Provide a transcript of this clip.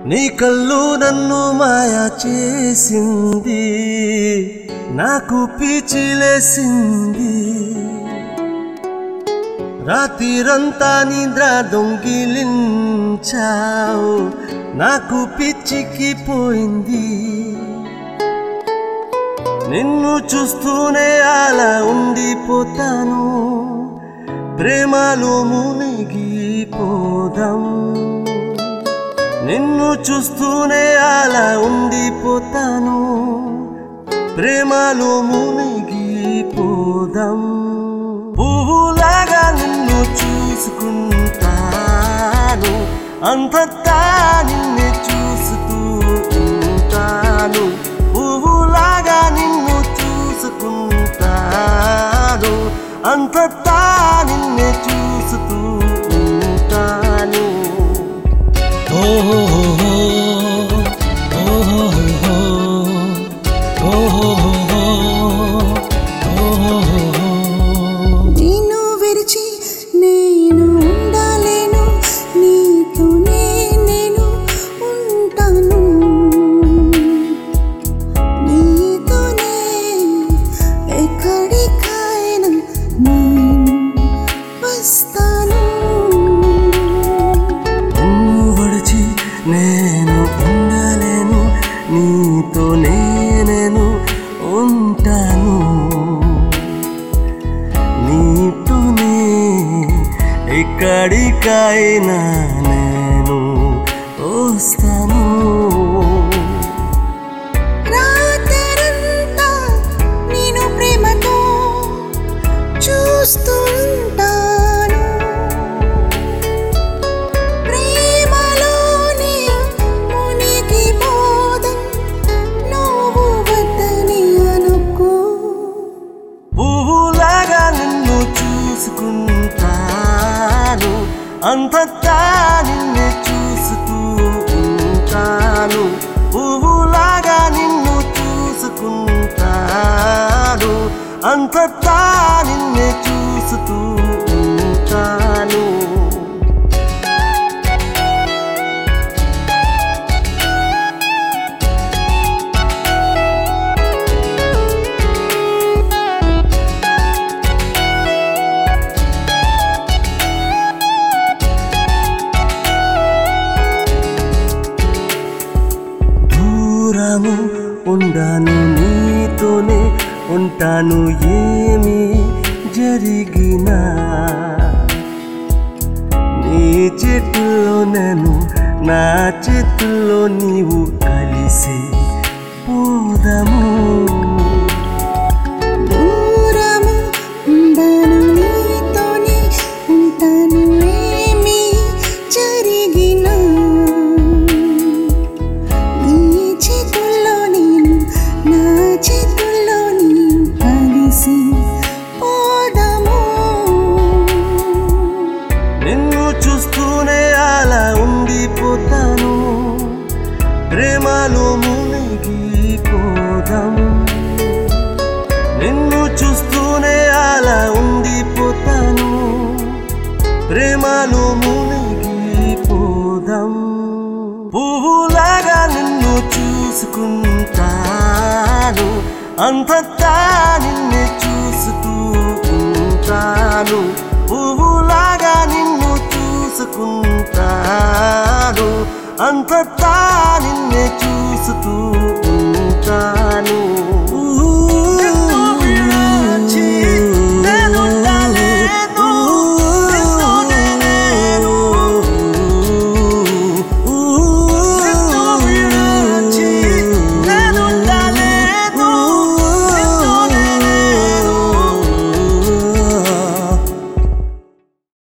నీ కళ్ళు నన్ను మాయ చేసింది నాకు పిచ్చిలేసింది రాత్రిరంతా నిద్ర దొంగిలించావు నాకు పిచ్చికి పోయింది నిన్ను చూస్తూనే అలా ఉండిపోతాను ప్రేమలో మునిగిపోదాం నిన్ను చూస్తూనే అలా ఉండిపోతాను ప్రేమలో మునిగిపోదాం పువ్వులాగా నిన్ను చూసుకుంటాను అంతటా నిన్ను చూస్తూ ఉంటాను పువ్వులాగా నిన్ను చూసుకుంటాను అంతటా నిన్ను చూస్తూ ఉంటాను నిన్ను విరిచి నేను ఉండలేను నీతోనే నేను ఉంటాను నీతోనే ఎక్కడికైనా నేను వస్తాను నిన్ను వడిచి నేను ఉండలేను నీతోనే నేను ఉంటాను నీతోనే ఎక్కడికైనా నేను వస్తాను రాత్రంతా నేను ప్రేమతో చూస్తుంటాను ప్రేమలోనే మునిగిపోదాం నువ్వు వద్దని అనుకో పువ్వులాగా నిన్ను చూసుకుంటాను అంతటా నిన్ను చూస్తూ ఉంటాను పువ్వులాగా నిన్ను చూసుకుంటాను అంతటా నిన్ను చూస్తూ ఉంటాను దూరము ఉండాను నీతోనే ఉంటాను ఏమి జరిగినా నీ చేతుల్లో నేను నా చేతుల్లో నీవు కలిసి పోదము దూరము ఉండను నీతోనే ఉంటాను ఏమి జరిగినా నీ చేతుల్లో నేను నా చేతుల్లో నీవు కలిసి పోదాము నిన్ను చూస్తూనే అలా ఉండిపోతాను ప్రేమలో మునిగిపోదాం నిన్ను చూస్తూనే అలా ఉండిపోతాను ప్రేమలో మునిగిపోదాం పువ్వులాగా నిన్ను చూసుకుంటాను అంతటా నిన్ను చూస్తూ ఉంటాను పువ్వులాగా నిన్ను చూసుకుంటాను అంతటా నిన్ను చూస్తూ ఉంటాను